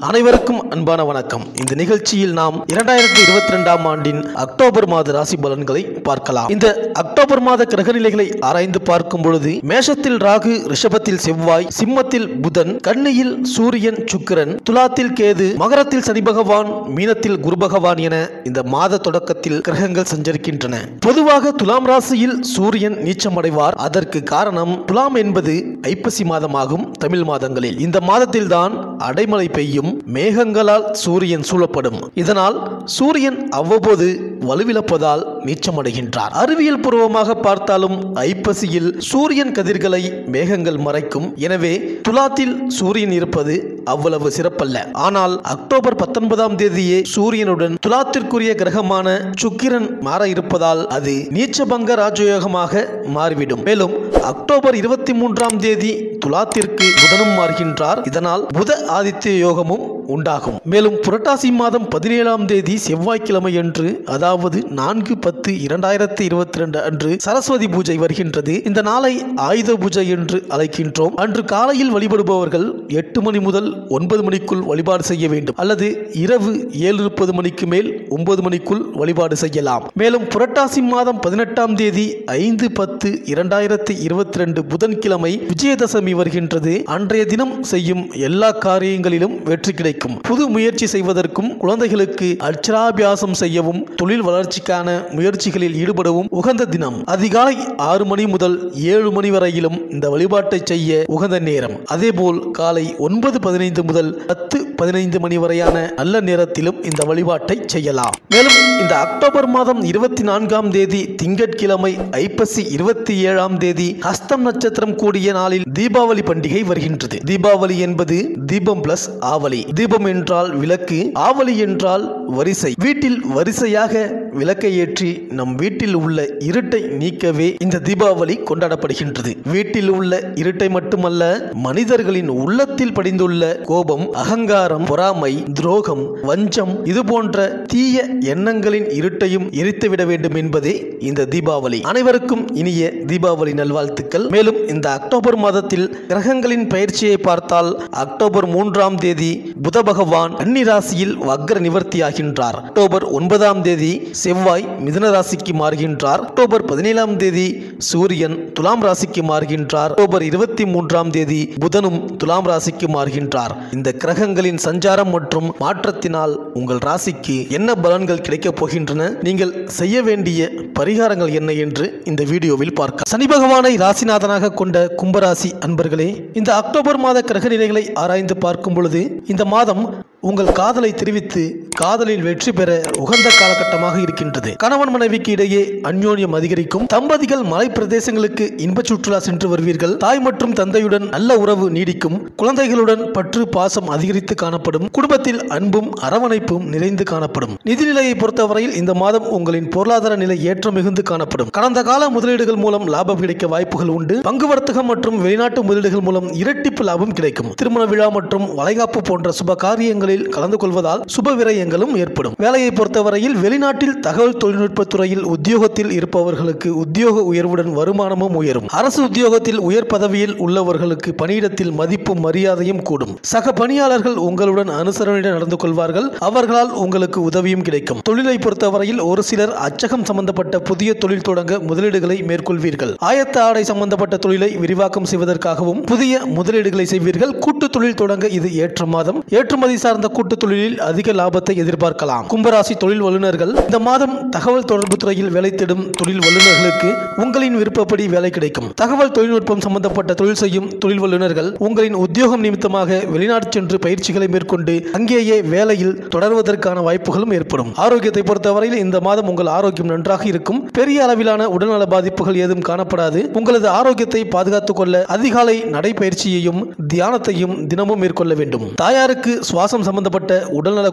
அனைவருக்கும் அன்பான வணக்கம் இந்த நிகழ்ச்சியில் நாம் இரண்டாயிரத்தி இருபத்தி ரெண்டாம் ஆண்டின் அக்டோபர் மாத ராசி பலன்களை பார்க்கலாம் இந்த அக்டோபர் மாத கிரகநிலைகளை ஆராய்ந்து பார்க்கும் பொழுது மேஷத்தில் ராகு ரிஷபத்தில் செவ்வாய் சிம்மத்தில் புதன் கன்னியில் சூரியன் சுக்கிரன் துலாத்தில் கேது மகரத்தில் சனி பகவான் மீனத்தில் குரு பகவான் என இந்த மாத தொடக்கத்தில் கிரகங்கள் சஞ்சரிக்கின்றன பொதுவாக துலாம் ராசியில் சூரியன் நீச்சமடைவார் அதற்கு காரணம் துலாம் என்பது ஐப்பசி மாதமாகும் தமிழ் மாதங்களில் இந்த மாதத்தில்தான் அடைமழை பெய்யும் மேகங்களால் சூரியன் சூழப்படும் இதனால் சூரியன் அவ்வப்போது வலுவிழப்பதால் நீச்சமடைகின்றார் அறிவியல் பூர்வமாக பார்த்தாலும் ஐப்பசியில் சூரியன் கதிர்களை மேகங்கள் மறைக்கும் எனவே துலாத்தில் சூரியன் இருப்பது அவ்வளவு சிறப்பல்ல ஆனால் அக்டோபர் பத்தொன்பதாம் தேதியே சூரியனுடன் துலாத்திற்குரிய கிரகமான சுக்கிரன் மாற இருப்பதால் அது நீச்சபங்க ராஜயோகமாக மாறிவிடும் மேலும் அக்டோபர் இருபத்தி மூன்றாம் தேதி துலாத்திற்கு புதனும் மாறுகின்றார் இதனால் புத ஆதித்ய யோகமும் உண்டாகும் மேலும் புரட்டாசி மாதம் பதினேழாம் தேதி செவ்வாய்க்கிழமை அன்று அதாவது நான்கு பத்து இரண்டாயிரத்தி இருபத்தி ரெண்டு அன்று சரஸ்வதி பூஜை வருகின்றது இந்த நாளை ஆயுத பூஜை என்று அழைக்கின்றோம் அன்று காலையில் வழிபடுபவர்கள் எட்டு மணி முதல் ஒன்பது மணிக்குள் வழிபாடு செய்ய வேண்டும் அல்லது இரவு ஏழு முப்பது மணிக்கு மேல் ஒன்பது மணிக்குள் வழிபாடு செய்யலாம் மேலும் புரட்டாசி மாதம் பதினெட்டாம் தேதி ஐந்து பத்து இரண்டாயிரத்தி இருபத்தி ரெண்டு புதன்கிழமை விஜயதசமி வருகின்றது அன்றைய தினம் செய்யும் எல்லா காரியங்களிலும் வெற்றி கிடைக்கும் புது முயற்சி செய்வதற்கும் குழந்தைகளுக்கு அட்சராபியாசம் செய்யவும் தொழில் வளர்ச்சிக்கான முயற்சிகளில் ஈடுபடவும் உகந்த தினம் அதிகாலை ஆறு மணி முதல் ஏழு மணி வரையிலும் இந்த வழிபாட்டை செய்ய உகந்த நேரம் அதேபோல் காலை ஒன்பது பதினைந்து முதல் பத்து பதினைந்து மணி வரையான நல்ல நேரத்திலும் இந்த வழிபாட்டை செய்யலாம் மேலும் இந்த அக்டோபர் மாதம் இருபத்தி நான்காம் தேதி திங்கட்கிழமை ஐப்பசி இருபத்தி ஏழாம் தேதி ஹஸ்தம் நட்சத்திரம் கூடிய நாளில் தீபாவளி பண்டிகை வருகின்றது தீபாவளி என்பது தீபம் பிளஸ் ஆவலி தீபம் என்றால் விளக்கு ஆவலி என்றால் வரிசை வீட்டில் வரிசையாக விளக்கை ஏற்றி நம் வீட்டில் உள்ள இருட்டை நீக்கவே இந்த தீபாவளி கொண்டாடப்படுகின்றது வீட்டில் உள்ள இருட்டை மட்டுமல்ல மனிதர்களின் உள்ளத்தில் படிந்துள்ள கோபம் அகங்காரம் பொறாமை துரோகம் வஞ்சம் இது போன்ற தீய எண்ணங்களின் இருட்டையும் எரித்துவிட வேண்டும் என்பதே இந்த தீபாவளி அனைவருக்கும் இனிய தீபாவளி நல்வாழ்த்துக்கள் மேலும் இந்த அக்டோபர் மாதத்தில் கிரகங்களின் பயிற்சியை பார்த்தால் அக்டோபர் மூன்றாம் தேதி புத பகவான் கன்னி ராசியில் வக்ர நிவர்த்தியாகின்றார் அக்டோபர் ஒன்பதாம் தேதி செவ்வாய் மிதுன ராசிக்கு மாறுகின்றார் அக்டோபர் பதினேழாம் தேதி சூரியன் துலாம் ராசிக்கு மாறுகின்றார் அக்டோபர் இருபத்தி மூன்றாம் தேதி புதனும் துலாம் ராசிக்கு மாறுகின்றார் இந்த கிரகங்களின் சஞ்சாரம் மற்றும் மாற்றத்தினால் உங்கள் ராசிக்கு என்ன பலன்கள் கிடைக்கப் போகின்றன நீங்கள் செய்ய வேண்டிய பரிகாரங்கள் என்ன என்று இந்த வீடியோவில் பார்க்க சனி பகவானை ராசிநாதனாக கொண்ட கும்பராசி அன்பர்களே இந்த அக்டோபர் மாத கிரக நிலைகளை ஆராய்ந்து பார்க்கும் பொழுது இந்த மாதம் உங்கள் காதலை தெரிவித்து காதலில் வெற்றி பெற உகந்த காலகட்டமாக இருக்கின்றது கணவன் மனைவிக்கு இடையே அந்யோன்யம் அதிகரிக்கும் தம்பதிகள் மலை பிரதேசங்களுக்கு இன்ப சுற்றுலா சென்று வருவீர்கள் தாய் மற்றும் தந்தையுடன் நல்ல உறவு நீடிக்கும் குழந்தைகளுடன் பற்று பாசம் அதிகரித்து காணப்படும் குடும்பத்தில் அன்பும் அரவணைப்பும் நிறைந்து காணப்படும் நிதிநிலையை பொறுத்தவரையில் இந்த மாதம் உங்களின் பொருளாதார நிலை ஏற்றம் மிகுந்து காணப்படும் கடந்த கால முதலீடுகள் மூலம் லாபம் கிடைக்க வாய்ப்புகள் உண்டு பங்கு வர்த்தகம் மற்றும் வெளிநாட்டு முதலீடுகள் மூலம் இரட்டிப்பு லாபம் கிடைக்கும் திருமண விழா மற்றும் வளைகாப்பு போன்ற சுப காரியங்களில் கலந்து கொள்வதால் சுப விரயங்களும் ஏற்படும் வேலையை பொறுத்தவரையில் வெளிநாட்டில் தகவல் தொழில்நுட்ப துறையில் உத்தியோகத்தில் இருப்பவர்களுக்கு உத்தியோக உயர்வுடன் வருமானமும் உயரும் அரசு உத்தியோகத்தில் உயர் பதவியில் உள்ளவர்களுக்கு பணியிடத்தில் மதிப்பும் மரியாதையும் கூடும் சக பணியாளர்கள் உங்களுடன் அனுசரணையுடன் நடந்து கொள்வார்கள் அவர்களால் உங்களுக்கு உதவியும் கிடைக்கும் தொழிலை பொறுத்தவரையில் ஒரு சிலர் அச்சகம் சம்பந்தப்பட்ட புதிய தொழில் தொடங்க முதலீடுகளை மேற்கொள்வீர்கள் ஆயத்த ஆடை சம்பந்தப்பட்ட தொழிலை விரிவாக்கம் செய்வதற்காகவும் புதிய முதலீடுகளை செய்வீர்கள் கூட்டு தொழில் தொடங்க இது ஏற்ற மாதம் ஏற்றுமதி சார்ந்த கூட்டு தொழிலில் அதிக லாபத்தை எதிர்பார்க்கலாம் கும்பராசி தொழில் வல்லுநர்கள் இந்த மாதம் தகவல் தொடர்பு துறையில் வேலை தேடும் தொழில் வல்லுநர்களுக்கு உங்களின் விருப்பப்படி வேலை கிடைக்கும் தகவல் தொழில்நுட்பம் சம்பந்தப்பட்ட தொழில் செய்யும் தொழில் வல்லுநர்கள் உங்களின் உத்தியோகம் நிமித்தமாக வெளிநாடு சென்று பயிற்சிகளை மேற்கொண்டு அங்கேயே வேலையில் தொடர்வதற்கான வாய்ப்புகளும் ஏற்படும் ஆரோக்கியத்தை பொறுத்தவரையில் இந்த மாதம் உங்கள் ஆரோக்கியம் நன்றாக இருக்கும் பெரிய அளவிலான உடல்நல பாதிப்புகள் ஏதும் காணப்படாது உங்களது ஆரோக்கியத்தை பாதுகாத்துக் கொள்ள அதிகாலை நடைபயிற்சியையும் தியானத்தையும் தினமும் மேற்கொள்ள வேண்டும் தாயாருக்கு சுவாசம் சம்பந்தப்பட்ட உடல்நலக் குறைவு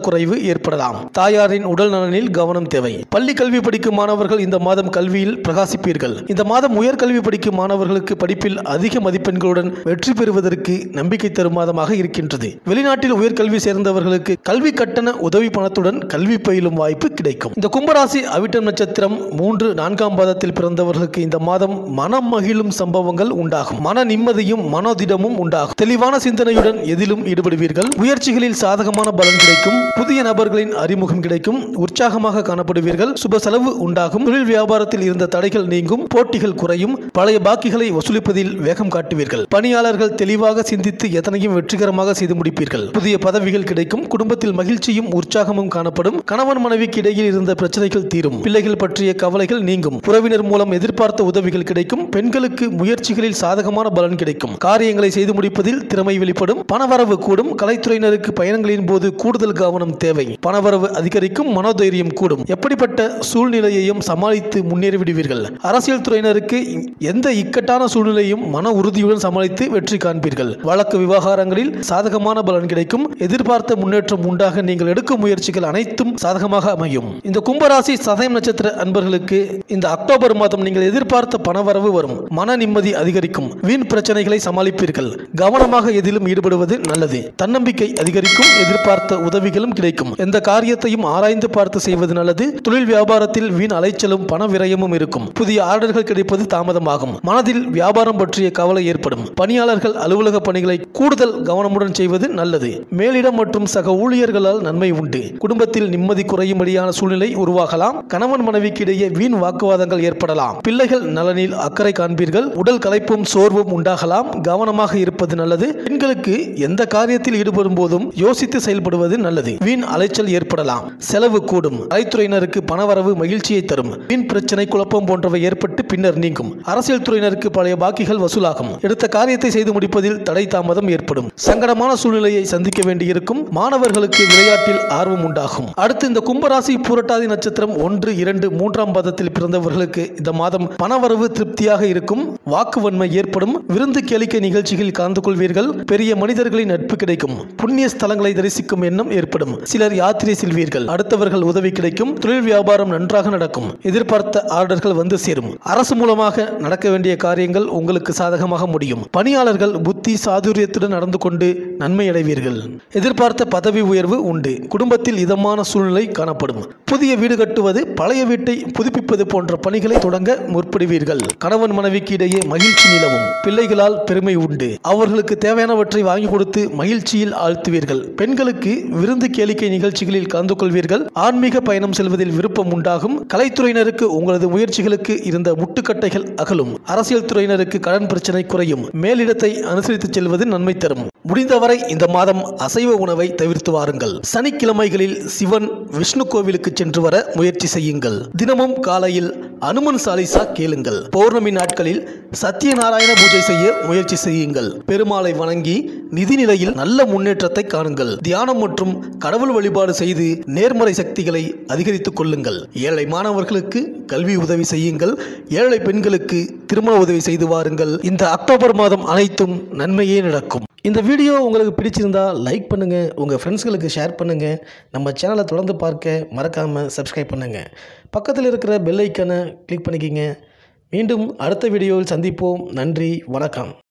ஏற்படலாம் தாயாரின் உடல் நலனில் கவனம் தேவை பள்ளி கல்வி படிக்கும் மாணவர்கள் இந்த மாதம் கல்வியில் பிரகாசிப்பீர்கள் இந்த மாதம் உயர்கல்வி படிக்கும் மாணவர்களுக்கு படிப்பில் அதிக மதிப்பெண்களுடன் வெற்றி பெறுவதற்கு நம்பிக்கை தரும் மாதமாக இருக்கின்றது வெளிநாட்டில் உயர்கல்வி சேர்ந்தவர்களுக்கு கல்வி கட்டண உதவி பணத்துடன் கல்வி பயிலும் வாய்ப்பு கிடைக்கும் இந்த கும்பராசி அவிட்டம் நட்சத்திரம் மூன்று நான்காம் பாதத்தில் பிறந்தவர்களுக்கு இந்த மாதம் மனம் மகிழும் சம்பவங்கள் உண்டாகும் மன நிம்மதியும் மனோதிடமும் உண்டாகும் தெளிவான சிந்தனையுடன் எதிலும் ஈடுபடுவீர்கள் முயற்சிகளில் சாதகமான பலன் கிடைக்கும் புதிய நபர்களின் அறிமுகம் கிடைக்கும் உற்சாகமாக காணப்படுவீர்கள் சுப செலவு உண்டாகும் தொழில் வியாபாரத்தில் இருந்த தடைகள் நீங்கும் போட்டிகள் குறையும் பழைய பாக்கிகளை வசூலிப்பதில் வேகம் காட்டுவீர்கள் பணியாளர்கள் தெளிவாக சிந்தித்து எத்தனையும் வெற்றிகரமாக செய்து முடிப்பீர்கள் புதிய பதவிகள் கிடைக்கும் குடும்பத்தில் மகிழ்ச்சியும் உற்சாகமும் காணப்படும் கணவன் மனைவிக்கு இடையில் இருந்த பிரச்சனைகள் தீரும் பிள்ளைகள் பற்றிய கவலைகள் நீங்கும் உறவினர் மூலம் எதிர்பார்த்த உதவிகள் கிடைக்கும் பெண்களுக்கு முயற்சிகளில் சாதகமான பலன் கிடைக்கும் காரியங்களை செய்து முடிப்பதில் திறமை வெளிப்படும் பணவரவு கூடும் கலைத்துறையினருக்கு பயணங்களின் போது கூடுதல் கவனம் தேவை பணவரவு அதிகரிக்கும் மனோதைரியம் கூடும் எப்படிப்பட்ட சூழ்நிலையையும் சமாளித்து முன்னேறிவிடுவீர்கள் அரசியல் துறையினருக்கு எந்த இக்கட்டான சூழ்நிலையும் மன உறுதியுடன் சமாளித்து வெற்றி காண்பீர்கள் வழக்கு விவகாரங்களில் சாதகமான பலன் கிடைக்கும் எதிர்பார்த்த முன்னேற்றம் உண்டாக நீங்கள் எடுக்கும் முயற்சிகள் அனைத்தும் சாதகமாக அமையும் இந்த கும்பராசி சதயம் நட்சத்திர அன்பர்களுக்கு இந்த அக்டோபர் மாதம் நீங்கள் எதிர்பார்த்த பணவரவு வரும் மன நிம்மதி அதிகரிக்கும் வீண் பிரச்சனைகளை சமாளிப்பீர்கள் கவனமாக எதிலும் ஈடுபடுவது நல்லது தன்னம்பிக்கை அதிகரிக்கும் எதிர்பார்த்த உதவிகளும் கிடைக்கும் எந்த காரியத்தையும் ஆராய்ந்து பார்த்து செய்வது நல்லது தொழில் வியாபாரத்தில் வீண் அலைச்சலும் பண விரயமும் இருக்கும் புதிய ஆர்டர்கள் கிடைப்பது தாமதமாகும் மனதில் வியாபாரம் பற்றிய கவலை ஏற்படும் பணியாளர்கள் அலுவலக பணிகளை கூடுதல் கவனமுடன் செய்வது நல்லது மேலிடம் மற்றும் சக ஊழியர்களால் நன்மை உண்டு குடும்பத்தில் நிம்மதி குறையும்படியான சூழ்நிலை உருவாகலாம் கணவன் மனைவிக்கு இடையே வீண் வாக்குவாதங்கள் ஏற்படலாம் பிள்ளைகள் நலனில் அக்கறை காண்பீர்கள் உடல் களைப்பும் சோர்வும் உண்டாகலாம் கவனமாக இருப்பது நல்லது பெண்களுக்கு எந்த காரியத்தில் ஈடுபடும் போதும் யோசித்து செயல்படுவது நல்லது வீண் அலைச்சல் ஏற்படலாம் செலவு கூடும் கலைத்துறையினருக்கு பணவரவு மகிழ்ச்சியை தரும் வீண் பிரச்சனை குழப்பம் போன்றவை ஏற்பட்டு பின்னர் நீங்கும் அரசியல் துறையினருக்கு பழைய பாக்கிகள் வசூலாகும் எடுத்த காரியத்தை செய்து முடிப்பதில் தடை தாமதம் ஏற்படும் சங்கடமான சூழ்நிலையை சந்திக்க வேண்டியிருக்கும் மாணவர்களுக்கு விளையாட்டில் ஆர்வம் உண்டாகும் அடுத்து இந்த கும்பராசி பூரட்டாதி நட்சத்திரம் ஒன்று இரண்டு மூன்றாம் பாதத்தில் பிறந்தவர்களுக்கு இந்த மாதம் பணவரவு திருப்தியாக இருக்கும் வாக்குவன்மை ஏற்படும் விருந்து கேளிக்கை நிகழ்ச்சிகளில் கலந்து கொள்வீர்கள் பெரிய மனிதர்களின் நட்பு கிடைக்கும் புண்ணிய ஸ்தலங்களை தரிசிக்கும் எண்ணம் ஏற்படும் சிலர் யாத்திரை செல்வீர்கள் அடுத்தவர்கள் உதவி கிடைக்கும் தொழில் வியாபாரம் நன்றாக நடக்கும் எதிர்பார்த்த ஆர்டர்கள் வந்து சேரும் அரசு மூலமாக நடக்க வேண்டிய காரியங்கள் உங்களுக்கு சாதகமாக முடியும் பணியாளர்கள் புத்தி சாதுரியத்துடன் நடந்து கொண்டு நன்மை அடைவீர்கள் எதிர்பார்த்த பதவி உயர்வு உண்டு குடும்பத்தில் இதமான சூழ்நிலை காணப்படும் புதிய வீடு கட்டுவது பழைய வீட்டை புதுப்பிப்பது போன்ற பணிகளை தொடங்க முற்படுவீர்கள் கணவன் மனைவிக்கு இடையே மகிழ்ச்சி நிலவும் பிள்ளைகளால் பெருமை உண்டு அவர்களுக்கு தேவையானவற்றை வாங்கி கொடுத்து மகிழ்ச்சியில் ஆழ்த்துவீர்கள் பெண்களுக்கு விருந்து கேளிக்கை நிகழ்ச்சிகளில் கலந்து கொள்வீர்கள் ஆன்மீக பயணம் செல்வதில் விருப்பம் உண்டாகும் கலைத்துறையினருக்கு உங்களது முயற்சிகளுக்கு இருந்த முட்டுக்கட்டைகள் அகலும் அரசியல் துறையினருக்கு கடன் பிரச்சனை குறையும் மேலிடத்தை அனுசரித்து செல்வது நன்மை தரும் முடிந்தவரை இந்த மாதம் அசைவ உணவை தவிர்த்து வாருங்கள் சனிக்கிழமைகளில் சிவன் விஷ்ணு கோவிலுக்கு சென்று வர முயற்சி செய்யுங்கள் தினமும் காலையில் அனுமன் சாலிசா கேளுங்கள் பௌர்ணமி நாட்களில் சத்யநாராயண பூஜை செய்ய முயற்சி செய்யுங்கள் பெருமாளை வணங்கி நிதி நிலையில் நல்ல முன்னேற்றத்தை காணுங்கள் தியானம் மற்றும் கடவுள் வழிபாடு செய்து நேர்மறை சக்திகளை அதிகரித்துக் கொள்ளுங்கள் ஏழை மாணவர்களுக்கு கல்வி உதவி செய்யுங்கள் ஏழை பெண்களுக்கு திருமண உதவி செய்து வாருங்கள் இந்த அக்டோபர் மாதம் அனைத்தும் நன்மையே நடக்கும் இந்த வீடியோ உங்களுக்கு பிடிச்சிருந்தா லைக் பண்ணுங்க உங்க ஃப்ரெண்ட்ஸ்களுக்கு ஷேர் பண்ணுங்க நம்ம சேனலை தொடர்ந்து பார்க்க மறக்காம சப்ஸ்கிரைப் பண்ணுங்க பக்கத்தில் இருக்கிற பெல் ஐக்கனை கிளிக் பண்ணிக்கிங்க மீண்டும் அடுத்த வீடியோவில் சந்திப்போம் நன்றி வணக்கம்